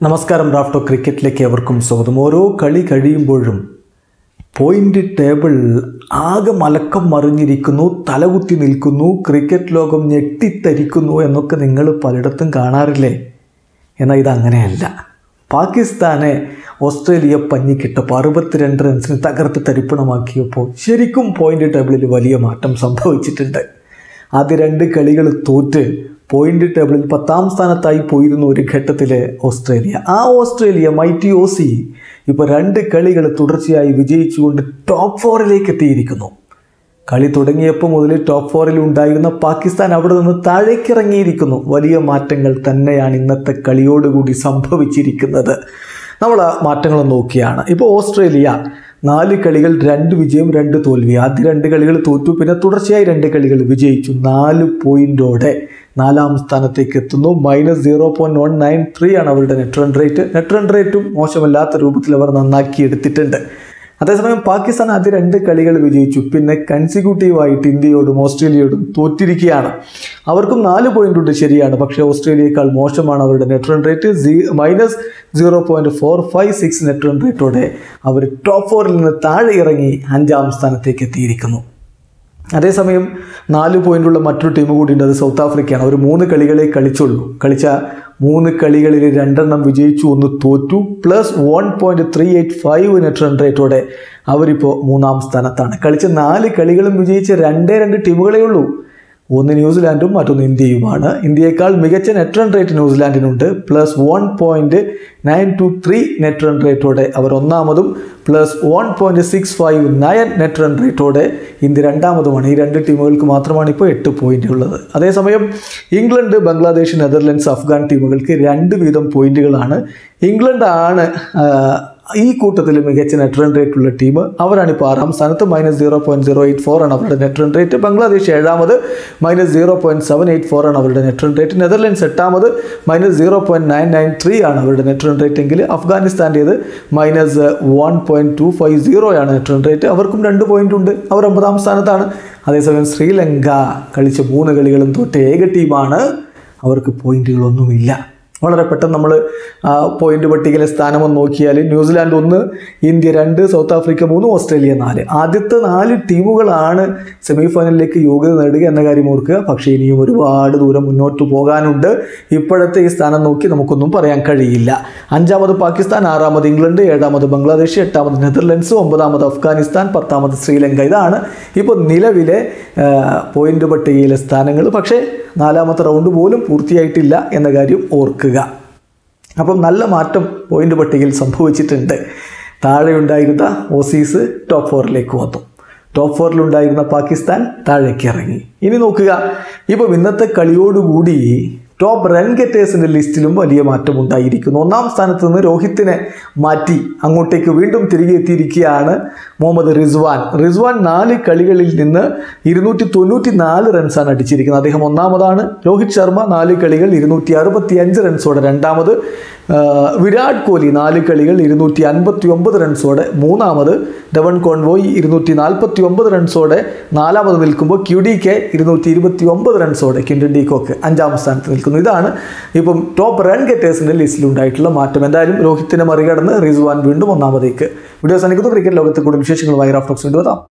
നമസ്കാരം റാഫ്റ്റോ ക്രിക്കറ്റിലേക്ക് എവർക്കും സ്വാഗതം ഓരോ കളി കഴിയുമ്പോഴും പോയിന്റ് ടേബിൾ ആകെ മലക്കം മറിഞ്ഞിരിക്കുന്നു തലകുത്തി നിൽക്കുന്നു ക്രിക്കറ്റ് ലോകം ഞെട്ടിത്തരിക്കുന്നു എന്നൊക്കെ നിങ്ങൾ പലയിടത്തും കാണാറില്ലേ എന്നാൽ ഇതങ്ങനെയല്ല പാകിസ്ഥാനെ ഓസ്ട്രേലിയ പഞ്ഞിക്കിട്ടപ്പോൾ അറുപത്തിരണ്ട് റൺസിന് തകർത്ത് തരിപ്പണമാക്കിയപ്പോൾ ശരിക്കും പോയിന്റ് ടേബിളിൽ വലിയ മാറ്റം സംഭവിച്ചിട്ടുണ്ട് ആദ്യ രണ്ട് കളികൾ തോറ്റ് പോയിന്റ് ടേബിളിൽ പത്താം സ്ഥാനത്തായി പോയിരുന്നു ഒരു ഘട്ടത്തിൽ ഓസ്ട്രേലിയ ആ ഓസ്ട്രേലിയ മൈറ്റി ഓസി ഇപ്പോൾ രണ്ട് കളികൾ തുടർച്ചയായി വിജയിച്ചുകൊണ്ട് ടോപ്പ് ഫോറിലേക്ക് എത്തിയിരിക്കുന്നു കളി തുടങ്ങിയപ്പോൾ മുതൽ ടോപ്പ് ഫോറിൽ ഉണ്ടായിരുന്ന പാകിസ്ഥാൻ അവിടെ നിന്ന് താഴേക്കിറങ്ങിയിരിക്കുന്നു വലിയ മാറ്റങ്ങൾ തന്നെയാണ് ഇന്നത്തെ കളിയോടുകൂടി സംഭവിച്ചിരിക്കുന്നത് നമ്മൾ ആ മാറ്റങ്ങൾ നോക്കിയാണ് ഇപ്പോൾ ഓസ്ട്രേലിയ നാല് കളികൾ രണ്ട് വിജയം രണ്ട് തോൽവി ആദ്യ രണ്ട് കളികൾ തോറ്റു പിന്നെ തുടർച്ചയായി രണ്ട് കളികൾ വിജയിച്ചു നാല് പോയിന്റോടെ നാലാം സ്ഥാനത്തേക്ക് എത്തുന്നു minus zero point one nine three ആണ് അവരുടെ net run rate net run റേറ്റും മോശമല്ലാത്ത രൂപത്തിൽ അവർ നന്നാക്കി എടുത്തിട്ടുണ്ട് അതേസമയം പാകിസ്ഥാൻ ആദ്യ രണ്ട് കളികൾ വിജയിച്ചു പിന്നെ കൺസിക്യൂട്ടീവായിട്ട് ഇന്ത്യയോടും ഓസ്ട്രേലിയയോടും തോറ്റിരിക്കുകയാണ് അവർക്കും നാല് പോയിന്റ് ഉണ്ട് ശരിയാണ് പക്ഷേ ഓസ്ട്രേലിയയേക്കാൾ മോശമാണ് അവരുടെ നെറ്റ് റൺ റേറ്റ് സീ minus zero point four five six net run റേറ്റോടെ അവർ ടോപ്പ് ഫോറിൽ നിന്ന് താഴെ ഇറങ്ങി അഞ്ചാം സ്ഥാനത്തേക്ക് എത്തിയിരിക്കുന്നു അതേസമയം നാല് പോയിന്റുള്ള മറ്റൊരു ടീം കൂടിയുണ്ട് അത് സൗത്ത് ആഫ്രിക്കയാണ് അവർ മൂന്ന് കളികളെ കളിച്ചുള്ളൂ കളിച്ച മൂന്ന് കളികളിൽ രണ്ടെണ്ണം വിജയിച്ചു ഒന്ന് തോറ്റു plus one point three eight five net run റേറ്റോടെ അവരിപ്പോൾ മൂന്നാം സ്ഥാനത്താണ് കളിച്ച നാല് കളികളും വിജയിച്ച രണ്ടേ രണ്ട് ടീമുകളേ ഉള്ളൂ ഒന്ന് ന്യൂസിലാൻഡും മറ്റൊന്ന് ഇന്ത്യയുമാണ് ഇന്ത്യയേക്കാൾ മികച്ച നെറ്റ് റൺ റേറ്റ് ന്യൂസിലാൻഡിനുണ്ട് plus one point nine two three net run റേറ്റോടെ അവർ ഒന്നാമതും plus one point six five nine net run റേറ്റോടെ ഇന്ത്യ രണ്ടാമതുമാണ് ഈ രണ്ട് ടീമുകൾക്ക് മാത്രമാണ് ഇപ്പോൾ എട്ട് പോയിന്റ് ഉള്ളത് അതേസമയം ഇംഗ്ലണ്ട് ബംഗ്ലാദേശ് നെതർലൻഡ്സ് അഫ്ഗാൻ ടീമുകൾക്ക് രണ്ട് വീതം പോയിന്റുകളാണ് ഇംഗ്ലണ്ട് ആണ് ഈ കൂട്ടത്തിൽ മികച്ച നെറ്റ് റൺ റേറ്റ് ഉള്ള ടീം അവരാണ് ഇപ്പോൾ ആറാം സ്ഥാനത്ത് minus zero point zero eight four ആണ് അവരുടെ നെറ്റ് റൺ റേറ്റ് ബംഗ്ലാദേശ് ഏഴാമത് minus zero point seven eight four ആണ് അവരുടെ നെറ്റ് റൺ റേറ്റ് നെതർലൻഡ്സ് എട്ടാമത് minus zero point nine nine three ആണ് അവരുടെ നെറ്റ് റൺ റേറ്റ് എങ്കിൽ അഫ്ഗാനിസ്ഥാൻ്റേത് minus one point two five zero ആണ് നെറ്റ് റൺ റേറ്റ് അവർക്കും രണ്ട് പോയിൻ്റ് ഉണ്ട് അവർ ഒമ്പതാം സ്ഥാനത്താണ് അതേസമയം ശ്രീലങ്ക കളിച്ച മൂന്ന് കളികളും തോറ്റ ഏക ടീമാണ് അവർക്ക് പോയിന്റുകളൊന്നുമില്ല വളരെ പെട്ടെന്ന് നമ്മൾ പോയിന്റ് പട്ടികയിലെ സ്ഥാനമൊന്ന് നോക്കിയാൽ ന്യൂസിലാൻഡ് ഒന്ന് ഇന്ത്യ രണ്ട് സൗത്ത് ആഫ്രിക്ക മൂന്ന് ഓസ്ട്രേലിയ നാല് ആദ്യത്തെ നാല് ടീമുകളാണ് സെമി ഫൈനലിലേക്ക് യോഗ്യത നേടുക എന്ന കാര്യം ഓർക്കുക പക്ഷേ ഇനിയും ഒരുപാട് ദൂരം മുന്നോട്ട് പോകാനുണ്ട് ഇപ്പോഴത്തെ ഈ സ്ഥാനം നോക്കി നമുക്കൊന്നും പറയാൻ കഴിയില്ല അഞ്ചാമത് പാകിസ്ഥാൻ ആറാമത് ഇംഗ്ലണ്ട് ഏഴാമത് ബംഗ്ലാദേശ് എട്ടാമത് നെതർലൻഡ്സ് ഒമ്പതാമത് അഫ്ഗാനിസ്ഥാൻ പത്താമത് ശ്രീലങ്ക ഇതാണ് ഇപ്പോൾ നിലവിലെ പോയിന്റ് പട്ടികയിലെ സ്ഥാനങ്ങൾ പക്ഷേ നാലാമത്തെ റൗണ്ട് പോലും പൂർത്തിയായിട്ടില്ല എന്ന കാര്യം ഓർക്കുക അപ്പം നല്ല മാറ്റം പോയിന്റ് പട്ടികയിൽ സംഭവിച്ചിട്ടുണ്ട് താഴെ ഉണ്ടായിരുന്ന ഓസീസ് ടോപ്പ് ഫോറിലേക്ക് വന്നു ടോപ്പ് ഫോറിലുണ്ടായിരുന്ന പാകിസ്ഥാൻ താഴേക്ക് ഇറങ്ങി ഇനി നോക്കുക ഇപ്പം ഇന്നത്തെ കളിയോടുകൂടി ടോപ്പ് റൺ ഗെറ്റേഴ്സിൻ്റെ ലിസ്റ്റിലും വലിയ മാറ്റം ഉണ്ടായിരിക്കുന്നു ഒന്നാം സ്ഥാനത്ത് നിന്ന് രോഹിത്തിനെ മാറ്റി അങ്ങോട്ടേക്ക് വീണ്ടും തിരികെ എത്തിയിരിക്കുകയാണ് മുഹമ്മദ് റിസ്വാൻ റിസ്വാൻ നാല് കളികളിൽ നിന്ന് ഇരുന്നൂറ്റി തൊണ്ണൂറ്റി നാല് റൺസാണ് അടിച്ചിരിക്കുന്നത് അദ്ദേഹം ഒന്നാമതാണ് രോഹിത് ശർമ്മ നാല് കളികൾ ഇരുന്നൂറ്റി അറുപത്തി അഞ്ച് റൺസോടെ രണ്ടാമത് വിരാട് കോഹ്ലി നാല് കളികൾ ഇരുന്നൂറ്റി അൻപത്തി ഒമ്പത് റൺസോടെ മൂന്നാമത് ഡവൺ കോൺവോയ് ഇരുന്നൂറ്റി നാൽപ്പത്തി ഒമ്പത് റൺസോടെ നാലാമത് നിൽക്കുമ്പോൾ ക്യു ഡി കെ ഇരുന്നൂറ്റി ഇരുപത്തി ഒമ്പത് റൺസോടെ കിൻഡൻ ഡി കോക്ക് അഞ്ചാം സ്ഥാനത്ത് നിൽക്കുന്നു ഇതാണ് ഇപ്പം ടോപ്പ് റൺ ഗെറ്റേഴ്സിൻ്റെ ലിസ്റ്റിലുണ്ടായിട്ടുള്ള മാറ്റം എന്തായാലും രോഹിത്തിനെ മറികടന്ന് റിസ്വാൻ വീണ്ടും ഒന്നാമതേക്ക് വീഡിയോ സനിക്കുന്നു ക്രിക്കറ്റ് ലോകത്തെ കൂടുതൽ വിശേഷങ്ങളുമായി റാഫ്റ്റോക്സ് വീണ്ടും എത്താം